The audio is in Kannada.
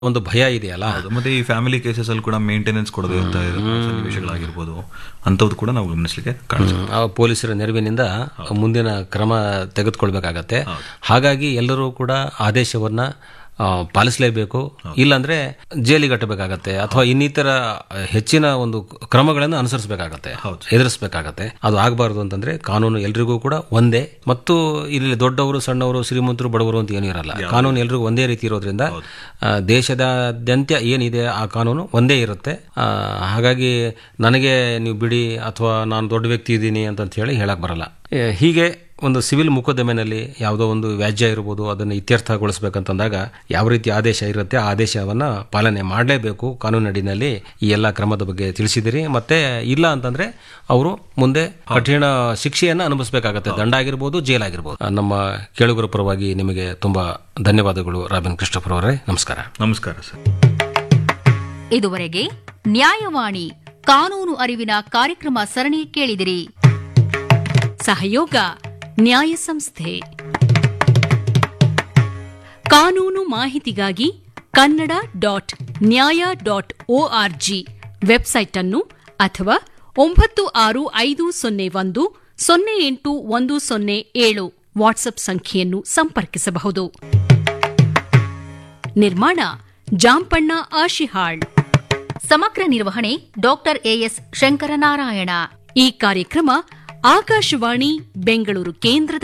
ಒಂದು ಭಯ ಇದೆಯಲ್ಲ ಹೌದು ಮತ್ತೆ ಈ ಫ್ಯಾಮಿಲಿ ಕೇಸಸ್ ಅಲ್ಲಿ ಕೂಡ ಮೇಂಟೆನೆನ್ಸ್ ಕೊಡದೇ ಇರ್ತಾ ಇರೋ ಸನ್ನಿವೇಶಗಳಾಗಿರ್ಬೋದು ಅಂಥದ್ದು ಕೂಡ ನಾವು ಗಮನಿಸಲಿಕ್ಕೆ ಕಾಣಿಸುತ್ತೆ ಆ ಪೊಲೀಸರ ನೆರವಿನಿಂದ ಮುಂದಿನ ಕ್ರಮ ತೆಗೆದುಕೊಳ್ಬೇಕಾಗತ್ತೆ ಹಾಗಾಗಿ ಎಲ್ಲರೂ ಕೂಡ ಆದೇಶವನ್ನ ಆ, ಪಾಲಿಸಲೇಬೇಕು ಇಲ್ಲಾಂದ್ರೆ ಜೈಲಿಗೆ ಕಟ್ಟಬೇಕಾಗತ್ತೆ ಅಥವಾ ಇನ್ನಿತರ ಹೆಚ್ಚಿನ ಒಂದು ಕ್ರಮಗಳನ್ನು ಅನುಸರಿಸಬೇಕಾಗತ್ತೆ ಎದುರಿಸಬೇಕಾಗತ್ತೆ ಅದು ಆಗಬಾರದು ಅಂತಂದ್ರೆ ಕಾನೂನು ಎಲ್ರಿಗೂ ಕೂಡ ಒಂದೇ ಮತ್ತು ಇಲ್ಲಿ ದೊಡ್ಡವರು ಸಣ್ಣವರು ಶ್ರೀಮಂತರು ಬಡವರು ಅಂತ ಏನೂ ಇರಲ್ಲ ಕಾನೂನು ಎಲ್ರಿಗೂ ಒಂದೇ ರೀತಿ ಇರೋದ್ರಿಂದ ಆ, ದೇಶದಾದ್ಯಂತ ಏನಿದೆ ಆ ಕಾನೂನು ಒಂದೇ ಇರುತ್ತೆ ಆ, ಹಾಗಾಗಿ ನನಗೆ ನೀವು ಬಿಡಿ ಅಥವಾ ನಾನು ದೊಡ್ಡ ವ್ಯಕ್ತಿ ಇದ್ದೀನಿ ಅಂತ ಹೇಳಿ ಹೇಳಕ್ ಬರಲ್ಲ ಏ, ಹೀಗೆ ಒಂದು ಸಿವಿಲ್ ಮೊಕದ್ದಮೆನಲ್ಲಿ ಯಾವುದೋ ಒಂದು ವ್ಯಾಜ್ಯ ಇರ್ಬೋದು ಅದನ್ನು ಇತ್ಯರ್ಥಗೊಳಿಸಬೇಕಂತಂದಾಗ ಯಾವ ರೀತಿ ಆದೇಶ ಇರುತ್ತೆ ಆ ಆದೇಶವನ್ನ ಪಾಲನೆ ಮಾಡಲೇಬೇಕು ಕಾನೂನಿನಲ್ಲಿ ಈ ಎಲ್ಲ ಕ್ರಮದ ಬಗ್ಗೆ ತಿಳಿಸಿದಿರಿ ಮತ್ತೆ ಇಲ್ಲ ಅಂತಂದ್ರೆ ಅವರು ಮುಂದೆ ಕಠಿಣ ಶಿಕ್ಷೆಯನ್ನ ಅನುಭವಿಸಬೇಕಾಗತ್ತೆ ದಂಡ ಆಗಿರ್ಬೋದು ಜೈಲ್ ಆಗಿರ್ಬೋದು ಆ, ನಮ್ಮ ಕೇಳುಗರ ಪರವಾಗಿ ನಿಮಗೆ ತುಂಬಾ ಧನ್ಯವಾದಗಳು ರಾಬಿನ್ ಕೃಷ್ಣಪುರ ಅವರೇ ನಮಸ್ಕಾರ ನಮಸ್ಕಾರ ಸರ್ ಇದುವರೆಗೆ ನ್ಯಾಯವಾಣಿ ಕಾನೂನು ಅರಿವಿನ ಕಾರ್ಯಕ್ರಮ ಸರಣಿ ಕೇಳಿದಿರಿ ಸಹಯೋಗ ನ್ಯಾಯ ಸಂಸ್ಥೆ ಕಾನೂನು ಮಾಹಿತಿಗಾಗಿ Kannada dot Nyaya dot org website ಅನ್ನು ಅಥವಾ ಒಂಬತ್ತು ಆರು ಐದು ಸೊನ್ನೆ ಒಂದು ಸೊನ್ನೆ ಎಂಟು ಒಂದು ಸೊನ್ನೆ ಏಳು ವಾಟ್ಸ್ಆಪ್ ಸಂಖ್ಯೆಯನ್ನು ಸಂಪರ್ಕಿಸಬಹುದು ನಿರ್ಮಾಣ ಜಾಂಪಣ್ಣ ಆಶಿಹಾಳ್ ಸಮಗ್ರ ನಿರ್ವಹಣೆ ಡಾಕ್ಟರ್ ಎಎಸ್ ಶಂಕರನಾರಾಯಣ ಈ ಕಾರ್ಯಕ್ರಮ ಆಕಾಶವಾಣಿ ಬೆಂಗಳೂರು ಕೇಂದ್ರದ